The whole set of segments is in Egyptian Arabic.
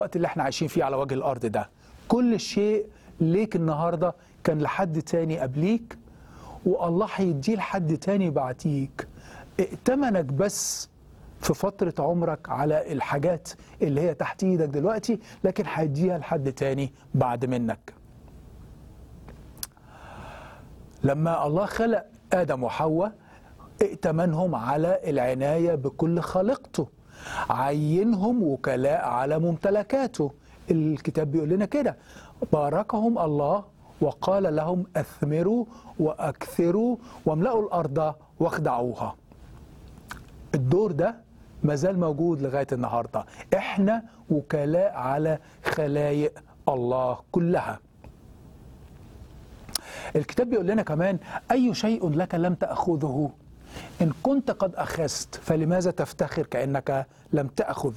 الوقت اللي احنا عايشين فيه على وجه الارض ده كل شيء ليك النهارده كان لحد تاني قبليك والله هيديه لحد تاني بعديك ائتمنك بس في فترة عمرك على الحاجات اللي هي تحت ايدك دلوقتي لكن هيديها لحد تاني بعد منك لما الله خلق آدم وحواء ائتمنهم على العناية بكل خليقته عينهم وكلاء على ممتلكاته الكتاب بيقول لنا كده باركهم الله وقال لهم أثمروا وأكثروا واملأوا الأرض واخدعوها الدور ده مازال موجود لغاية النهاردة احنا وكلاء على خلايق الله كلها الكتاب بيقول لنا كمان أي شيء لك لم تأخذه إن كنت قد أخذت فلماذا تفتخر كأنك لم تأخذ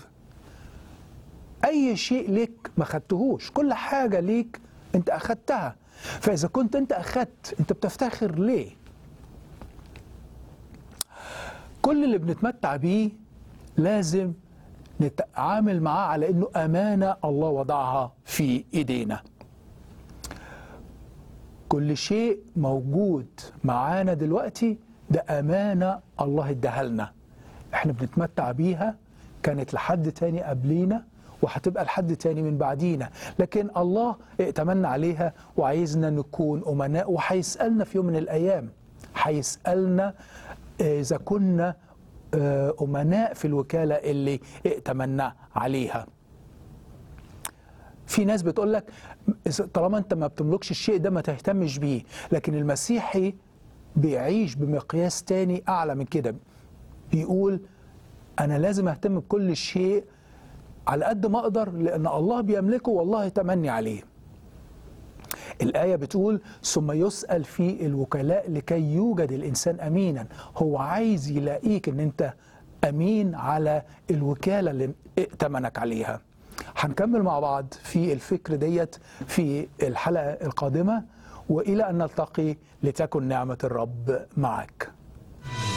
أي شيء ليك ما خدتهوش كل حاجة ليك أنت أخدتها فإذا كنت أنت أخدت أنت بتفتخر ليه كل اللي بنتمتع بيه لازم نتعامل معاه على انه امانه الله وضعها في ايدينا كل شيء موجود معانا دلوقتي ده امانه الله اداها لنا احنا بنتمتع بيها كانت لحد تاني قبلينا وهتبقى لحد تاني من بعدينا لكن الله ائتمنا عليها وعايزنا نكون امناء وهيسالنا في يوم من الايام هيسالنا اذا كنا امناء في الوكاله اللي ائتمنا عليها في ناس بتقول لك طالما انت ما بتملكش الشيء ده ما تهتمش بيه لكن المسيحي بيعيش بمقياس تاني اعلى من كده بيقول انا لازم اهتم بكل شيء على قد ما اقدر لان الله بيملكه والله يتمني عليه الآية بتقول ثم يسأل في الوكلاء لكي يوجد الإنسان أمينا هو عايز يلاقيك أن أنت أمين على الوكالة اللي ائتمنك عليها هنكمل مع بعض في الفكر ديت في الحلقة القادمة وإلى أن نلتقي لتكن نعمة الرب معك